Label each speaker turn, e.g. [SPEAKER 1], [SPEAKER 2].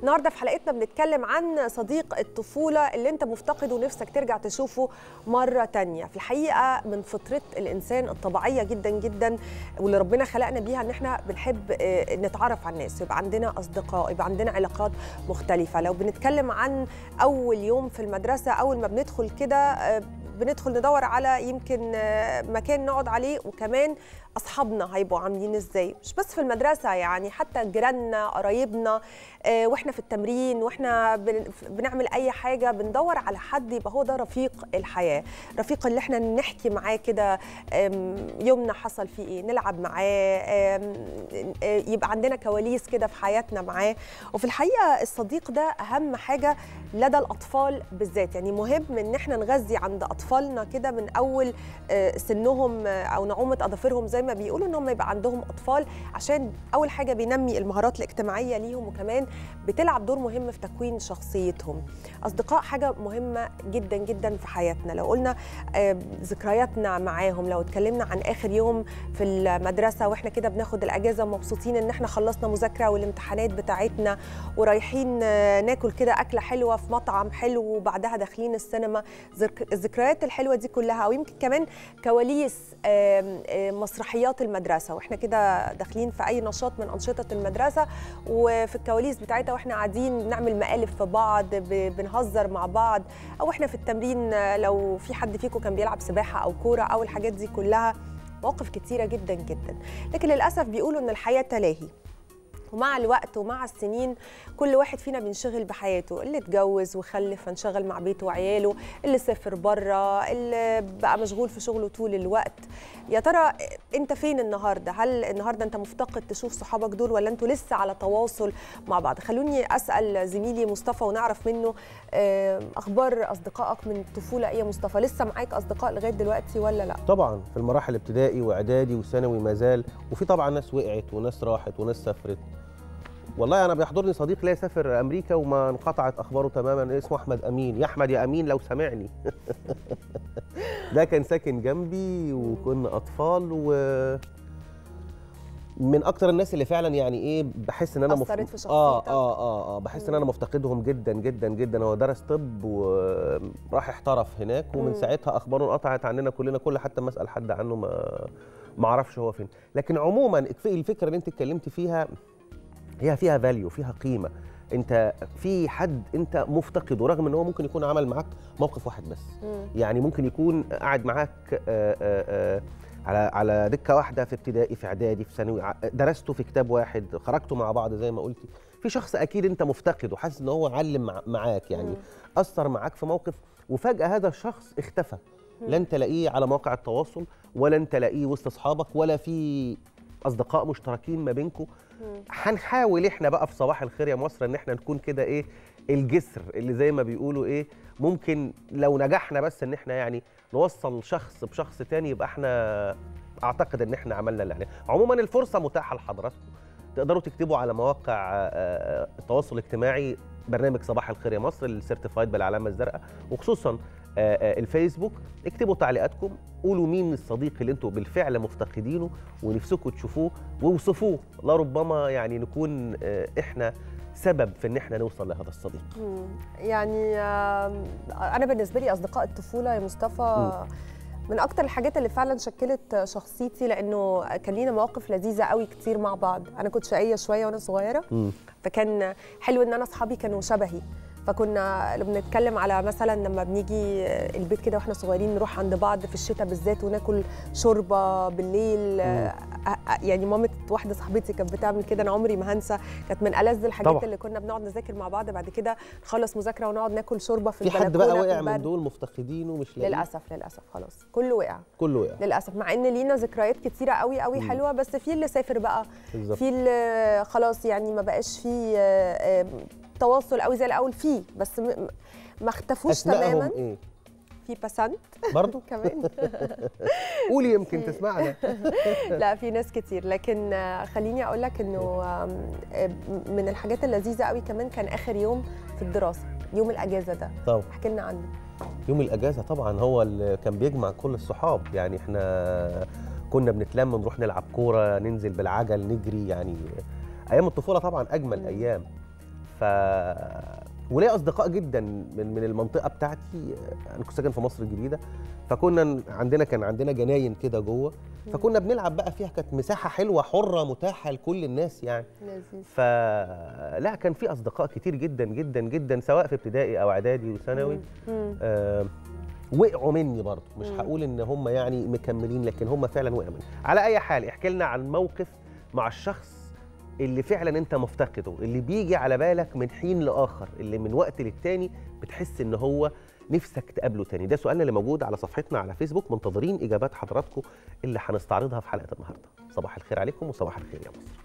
[SPEAKER 1] النهارده في حلقتنا بنتكلم عن صديق الطفوله اللي انت مفتقده ونفسك ترجع تشوفه مره تانية في الحقيقه من فطره الانسان الطبيعيه جدا جدا واللي ربنا خلقنا بيها ان احنا بنحب آه، نتعرف على الناس يبقى عندنا اصدقاء يبقى عندنا علاقات مختلفه لو بنتكلم عن اول يوم في المدرسه اول ما بندخل كده آه، بندخل ندور على يمكن آه، مكان نقعد عليه وكمان اصحابنا هيبقوا عاملين ازاي مش بس في المدرسه يعني حتى جيراننا قرايبنا آه، واحنا في التمرين واحنا بن- بنعمل اي حاجه بندور على حد يبقى هو ده رفيق الحياه رفيق اللي احنا نحكي معاه كده آم، يومنا حصل فيه ايه نلعب معاه آم، آه، يبقى عندنا كواليس كده في حياتنا معاه وفي الحقيقه الصديق ده اهم حاجه لدى الاطفال بالذات يعني مهم ان احنا نغذي عند اطفالنا كده من اول آه، سنهم آه، او نعومه اظافرهم زي ما بيقولوا ان هم يبقى عندهم اطفال عشان اول حاجه بينمي المهارات الاجتماعيه ليهم وكمان بتلعب دور مهم في تكوين شخصيتهم اصدقاء حاجه مهمه جدا جدا في حياتنا لو قلنا آه، ذكرياتنا معاهم لو اتكلمنا عن اخر يوم في المدرسه واحنا كده بناخد الاجازه مبسوطين ان احنا خلصنا مذاكره والامتحانات بتاعتنا ورايحين آه، ناكل كده اكله حلوه في مطعم حلو وبعدها داخلين السينما ذك- الذكريات الحلوه دي كلها او يمكن كمان كواليس آم، آم، مسرحيات المدرسه واحنا كده داخلين في اي نشاط من انشطه المدرسه وفي الكواليس بتاعتها واحنا قاعدين بنعمل مقالب في بعض ب- بنهزر مع بعض او احنا في التمرين آه، لو في حد فيكم كان بيلعب سباحه او كوره او الحاجات دي كلها مواقف كتيره جدا جدا لكن للاسف بيقولوا ان الحياه تلاهي ومع الوقت ومع السنين كل واحد فينا بينشغل بحياته اللي اتجوز وخلف فانشغل مع بيته وعياله اللي سافر بره اللي بقى مشغول في شغله طول الوقت يا ترى انت فين النهارده هل النهارده انت مفتقد تشوف صحابك دول ولا انتوا لسه على تواصل مع بعض خلوني اسال زميلي مصطفى ونعرف منه آه، اخبار اصدقائك من الطفوله ايه يا مصطفى لسه معاك اصدقاء لغايه دلوقتي ولا لا
[SPEAKER 2] طبعا في المراحل ابتدائي واعدادي وثانوي ما زال وفي طبعا ناس وقعت وناس راحت وناس سافرت والله انا بيحضرني صديق ليا سافر امريكا وما انقطعت اخباره تماما اسمه احمد امين يا احمد يا امين لو سامعني ده كان ساكن جنبي وكنا اطفال و من اكتر الناس اللي فعلا يعني ايه بحس ان انا
[SPEAKER 1] أثرت في
[SPEAKER 2] اه
[SPEAKER 1] شخصيتك؟
[SPEAKER 2] اه اه اه بحس ان انا مفتقدهم جدا جدا جدا هو درس طب وراح احترف هناك ومن
[SPEAKER 1] مم.
[SPEAKER 2] ساعتها اخباره انقطعت عننا كلنا كل حتى ما اسال حد عنه ما ما اعرفش هو فين لكن عموما الف- الفكره اللي انت اتكلمتي فيها هي فيها فاليو فيها قيمه انت في حد انت مفتقده رغم ان هو ممكن يكون عمل معاك موقف واحد بس
[SPEAKER 1] مم.
[SPEAKER 2] يعني ممكن يكون قاعد معاك آه، آه، آه، على على دكه واحده في ابتدائي في اعدادي في ثانوي ع- درستوا في كتاب واحد خرجتوا مع بعض زي ما قلتي في شخص اكيد انت مفتقده حاسس ان هو علم مع- معاك يعني
[SPEAKER 1] مم.
[SPEAKER 2] اثر معاك في موقف وفجاه هذا الشخص اختفى لن تلاقيه على مواقع التواصل ولا انت تلاقيه وسط اصحابك ولا في اصدقاء مشتركين ما بينكم هنحاول احنا بقى في صباح الخير يا مصر ان احنا نكون كده ايه الجسر اللي زي ما بيقولوا ايه ممكن لو نجحنا بس ان احنا يعني نوصل شخص بشخص تاني يبقى احنا اعتقد ان احنا عملنا اللي علينا عموما الفرصه متاحه لحضراتكم تقدروا تكتبوا على مواقع آه، التواصل الاجتماعي برنامج صباح الخير يا مصر السيرتيفايد بالعلامه الزرقاء وخصوصا آه، آه، الفيسبوك اكتبوا تعليقاتكم قولوا مين الصديق اللي انتوا بالفعل مفتقدينه ونفسكم تشوفوه ووصفوه لربما يعني نكون آه، احنا سبب في ان احنا نوصل لهذا الصديق
[SPEAKER 1] مم. يعني آم، انا بالنسبه لي اصدقاء الطفوله يا مصطفى من اكتر الحاجات اللي فعلا شكلت شخصيتي لانه كان لينا مواقف لذيذه قوي كتير مع بعض انا كنت شقيه شويه وانا صغيره
[SPEAKER 2] مم.
[SPEAKER 1] فكان حلو ان انا اصحابي كانوا شبهي فكنا لما بنتكلم على مثلا لما بنيجي البيت كده واحنا صغيرين نروح عند بعض في الشتاء بالذات وناكل شوربه بالليل آه، آه، يعني مامة واحده صاحبتي كانت بتعمل كده انا عمري ما هنسى كانت من ألذ الحاجات
[SPEAKER 2] طبعا.
[SPEAKER 1] اللي كنا بنقعد نذاكر مع بعض بعد كده نخلص مذاكره ونقعد ناكل شوربه في
[SPEAKER 2] في حد بقى
[SPEAKER 1] البلكونة في
[SPEAKER 2] وقع من
[SPEAKER 1] البرد.
[SPEAKER 2] دول مفتقدينه مش لاقيه
[SPEAKER 1] للاسف للاسف خلاص كله وقع
[SPEAKER 2] كله وقع
[SPEAKER 1] للاسف مع ان لينا ذكريات كتيره قوي قوي
[SPEAKER 2] مم.
[SPEAKER 1] حلوه بس في اللي سافر بقى
[SPEAKER 2] بالظبط
[SPEAKER 1] في اللي خلاص يعني ما بقاش في آه، آه، تواصل قوي زي الاول فيه بس م- م- ما اختفوش
[SPEAKER 2] اسمائهم
[SPEAKER 1] تماما
[SPEAKER 2] ايه
[SPEAKER 1] في باسنت
[SPEAKER 2] برضه
[SPEAKER 1] كمان
[SPEAKER 2] قولي يمكن تسمعنا
[SPEAKER 1] لا في ناس كتير لكن آه، خليني اقول لك انه آم، آه، من الحاجات اللذيذه قوي كمان كان اخر يوم في الدراسه يوم الاجازه ده
[SPEAKER 2] طب
[SPEAKER 1] احكي لنا عنه
[SPEAKER 2] يوم الاجازه طبعا هو اللي كان بيجمع كل الصحاب يعني احنا كنا بنتلم نروح نلعب كوره ننزل بالعجل نجري يعني ايام الطفوله طبعا اجمل
[SPEAKER 1] مم.
[SPEAKER 2] ايام ف وليا اصدقاء جدا من من المنطقه بتاعتي انا كنت ساكن في مصر الجديده فكنا عندنا كان عندنا جناين كده جوه فكنا بنلعب بقى فيها كانت مساحه حلوه حره متاحه لكل الناس يعني
[SPEAKER 1] لذيذ
[SPEAKER 2] فلا كان في اصدقاء كتير جدا جدا جدا سواء في ابتدائي او اعدادي وثانوي
[SPEAKER 1] مم.
[SPEAKER 2] آه وقعوا مني برضه مش
[SPEAKER 1] مم.
[SPEAKER 2] هقول ان هم يعني مكملين لكن هم فعلا وقعوا مني على اي حال احكي لنا عن موقف مع الشخص اللي فعلا انت مفتقده اللي بيجي على بالك من حين لاخر اللي من وقت للتاني بتحس ان هو نفسك تقابله تاني ده سؤالنا اللي موجود على صفحتنا على فيسبوك منتظرين اجابات حضراتكم اللي هنستعرضها في حلقه النهارده صباح الخير عليكم وصباح الخير يا مصر